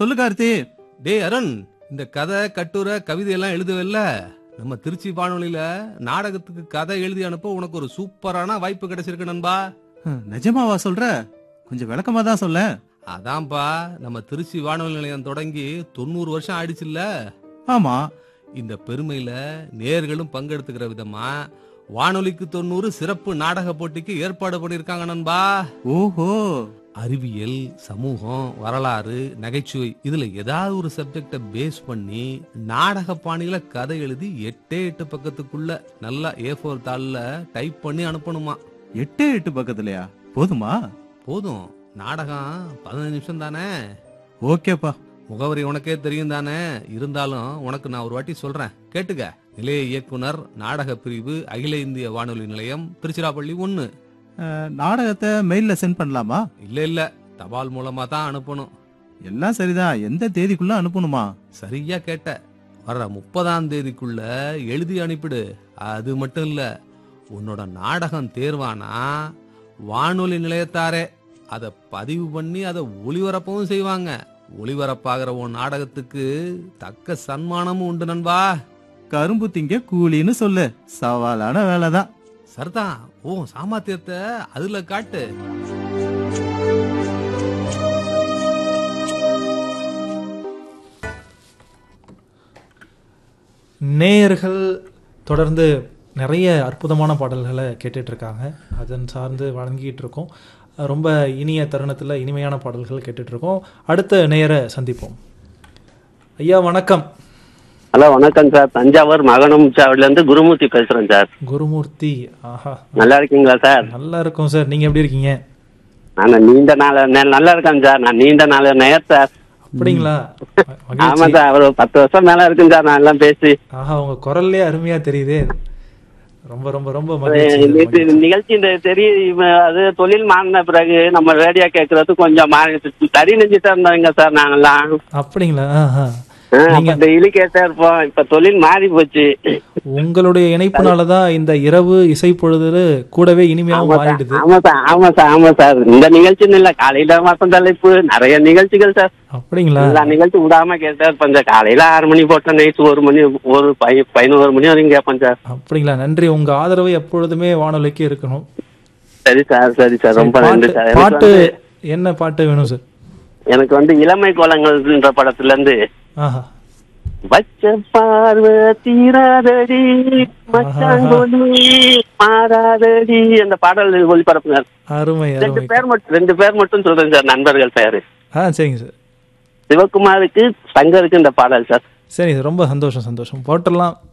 சொல்லு கார்த்தி டேய் அருண் இந்த கதை கட்டுரை கவிதை எல்லாம் எழுதுவல்ல நம்ம திருச்சி வானொலியில நாடகத்துக்கு கதை எழுதி அனுப்ப உனக்கு ஒரு சூப்பரான வாய்ப்பு கிடைச்சிருக்கு நண்பா ஹம், நிஜமாவா சொல்ற கொஞ்சம் விளக்கமா தான் சொல்ல அதான்பா நம்ம திருச்சி வானொலி நிலையம் தொடங்கி தொண்ணூறு வருஷம் ஆயிடுச்சுல்ல ஆமா இந்த பெருமையில நேர்களும் பங்கெடுத்துக்கிற விதமா வானொலிக்கு தொண்ணூறு சிறப்பு நாடக போட்டிக்கு ஏற்பாடு பண்ணிருக்காங்க நண்பா ஓஹோ அறிவியல் சமூகம் வரலாறு நகைச்சுவை இதுல ஏதாவது ஒரு சப்ஜெக்ட பேஸ் பண்ணி நாடக பாணியில கதை எழுதி எட்டே எட்டு பக்கத்துக்குள்ள நல்லா ஏ ஃபோர் தாளில் டைப் பண்ணி அனுப்பணுமா எட்டு எட்டு பக்கத்துலயா போதுமா போதும் நாடகம் பதினஞ்சு நிமிஷம் தானே ஓகேப்பா முகவரி உனக்கே தெரியும் தானே இருந்தாலும் உனக்கு நான் ஒரு வாட்டி சொல்றேன் கேட்டுக்க நிலைய இயக்குனர் நாடக பிரிவு அகில இந்திய வானொலி நிலையம் திருச்சிராப்பள்ளி ஒன்னு அஹ், நாடகத்தை மெயில்ல சென்ட் பண்ணலாமா இல்ல இல்ல தபால் மூலமா தான் அனுப்பணும் எல்லாம் சரிதான் எந்த தேதிக்குள்ள அனுப்பணுமா சரியா கேட்ட வர்ற முப்பதாம் தேதிக்குள்ள எழுதி அனுப்பிடு அது மட்டும் இல்ல உன்னோட நாடகம் தேர்வானா வானொலி நிலையத்தாரே அதை பதிவு பண்ணி அதை ஒளிபரப்பவும் செய்வாங்க ஒளிபரப்பாகிற உன் நாடகத்துக்கு தக்க சன்மானமும் உண்டு நண்பா கரும்பு திங்க கூலின்னு சொல்லு சவாலான வேலைதான் சரிதான் ஓ சாமர்த்தியத்தை அதுல காட்டு நேயர்கள் தொடர்ந்து நிறைய அற்புதமான பாடல்களை கேட்டுட்டு இருக்காங்க அதன் சார்ந்து வழங்கிட்டு இருக்கோம் ரொம்ப இனிய தருணத்தில் இனிமையான பாடல்கள் கேட்டுட்டு இருக்கோம் அடுத்த நேயரை சந்திப்போம் ஐயா வணக்கம் ஹலோ வணக்கம் சார் தஞ்சாவூர் மகனமுச்சாவில இருந்து குருமூர்த்தி பேசுறேன் சார் குருமூர்த்தி ஆஹா நல்லா இருக்கீங்களா சார் நல்லா இருக்கும் சார் நீங்க எப்படி இருக்கீங்க நான் நீண்ட நாள் நே- நல்லா இருக்கேன் சார் நான் நீண்ட நாள் நேர் சார் அப்படிங்களா ஆமா மகிழ்ச்சி சார் ஒரு பத்து வருஷம் மேல இருக்குங்க சார் நான் எல்லாம் பேசி ஆஹா உங்க குரல்லே அருமையா தெரியுதே ரொம்ப ரொம்ப ரொம்ப மகிழ்ச்சி அஹ் சார், நேத்து மகிழ்ச்சி. நிகழ்ச்சி இந்த தெரிய அது தொழில் மாறின பிறகு நம்ம ரேடியோ கேட்கறது கொஞ்சம் மாறி தறி நெஞ்சிட்டு இருந்தோங்க சார் நாங்கெல்லாம் அப்படிங்களா ஆஹா. அஹ் நீங்க அப்ப டெய்லி கேட்டே இருப்போம் இப்ப தொழில் மாறி போச்சு உங்களுடைய இணைப்புனால தான் இந்த இரவு இசை பொழுது கூடவே இனிமையாகவும் ஆமா சார் மாறிடுது ஆமா சார் ஆமா சார் ஆமா சார் இந்த நிகழ்ச்சின்னு இல்ல காலையில மாசம் தலைப்பு நிறைய நிகழ்ச்சிகள் சார் அப்படிங்களா எல்லா நிகழ்ச்சி விடாம கேட்டா இருப்பேன் சார் காலையில ஆறு மணி போட்டா நைட் ஒரு மணி ஒரு பை- பதினோரு மணி வரைக்கும் கேட்பேன் சார் அப்படிங்களா நன்றி உங்க ஆதரவு எப்பொழுதுமே வானொலிக்கு இருக்கணும் சரி சார் சரி சார் ரொம்ப பாட்டு நன்றி சார் எனக்கு பாட்டு வந்து என்ன பாட்டு வேணும் சார் எனக்கு வந்து இளமை கோலங்கள்ன்ற படத்துல இருந்து ஆஹா வச்ச பார்வை தீராதடி மச்சாங்கொலி மாறாதடி அந்த பாடல் ஒளிபரப்புங்க அருமை ரெண்டு அருமை பேர் மட்டும் ரெண்டு பேர் மட்டும் சொல்றேன் சார் நண்பர்கள் பேரு ஆ சரிங்க சார் சிவகுமாருக்கு சங்கருக்கு இந்த பாடல் சார் சரிங்க சார் ரொம்ப சந்தோஷம் சந்தோஷம் போட்டுடலாம்